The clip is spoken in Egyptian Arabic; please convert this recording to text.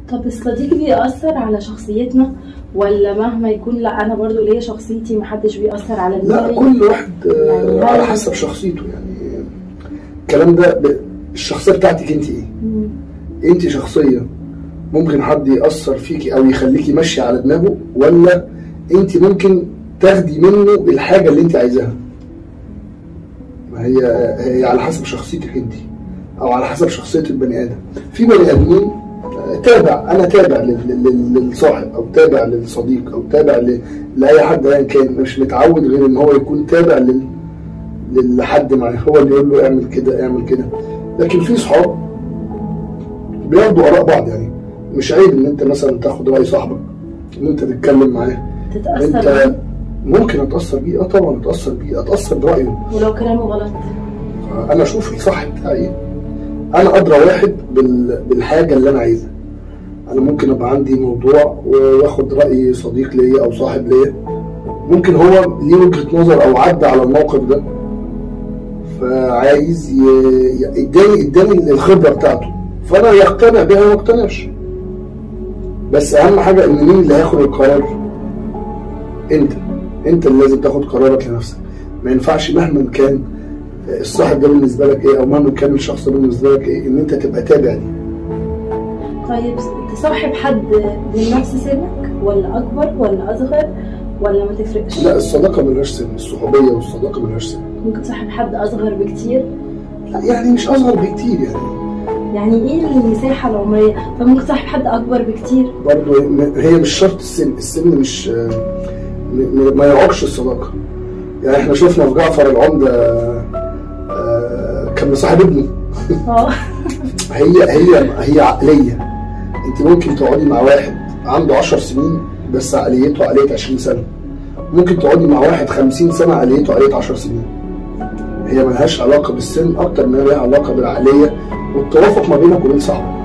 طب الصديق بيأثر على شخصيتنا ولا مهما يكون لا انا برضو ليا شخصيتي محدش بيأثر على لا دماغي كل واحد آه، يعني على هل- حسب شخصيته يعني الكلام ده ب- الشخصيه بتاعتك انت ايه؟ مم. انت شخصيه ممكن حد ياثر فيكي او يخليكي ماشيه على دماغه ولا انت ممكن تاخدي منه الحاجه اللي انت عايزاها ما هي هي على حسب شخصيتك انت او على حسب شخصيه البني ادم في بني ادمين آه، تابع انا تابع لل- لل- للصاحب او تابع للصديق او تابع ل- لاي حد ايا كان مش متعود غير ان هو يكون تابع لل لحد معاه هو اللي يقول له اعمل كده اعمل كده لكن في صحاب بياخدوا اراء بعض يعني مش عيب ان انت مثلا تاخد راي صاحبك ان انت تتكلم معاه تتأثر انت بيه ممكن اتاثر بيه اه طبعا اتاثر بيه اتاثر برايه ولو كلامه غلط انا اشوف الصح بتاعي ايه انا ادرى واحد بال... بالحاجه اللي انا عايزها انا ممكن ابقى عندي موضوع واخد راي صديق ليا او صاحب ليا ممكن هو ليه وجهه نظر او عدى على الموقف ده فعايز ي... ي- اداني اداني الخبره بتاعته فانا يقتنع بيها وما يقتنعش بس اهم حاجه ان مين اللي هياخد القرار انت انت اللي لازم تاخد قرارك لنفسك ما ينفعش مهما كان الصاحب ده بالنسبه لك ايه او مهما كان الشخص ده بالنسبه لك ايه ان انت تبقى تابع ليه طيب تصاحب حد من نفس سنك ولا اكبر ولا اصغر ولا ما تفرقش لا الصداقه ملهاش سن الصحوبيه والصداقه ملهاش سن ممكن تصاحب حد اصغر بكتير لا يعني مش اصغر بكتير يعني يعني ايه المساحه العمريه فممكن تصاحب حد اكبر بكتير برضه هي مش شرط السن السن مش م- م- ما يعوقش الصداقه يعني احنا شفنا في جعفر العمده آه، كان مصاحب ابنه اه هي هي هي عقليه انت ممكن تقعدي مع واحد عنده 10 سنين بس عقليته عقليه 20 سنه ممكن تقعدي مع واحد 50 سنه عقليته عقليه 10 سنين هي ملهاش علاقه بالسن اكتر ما لها علاقه بالعقليه والتوافق ما بينك وبين صاحبك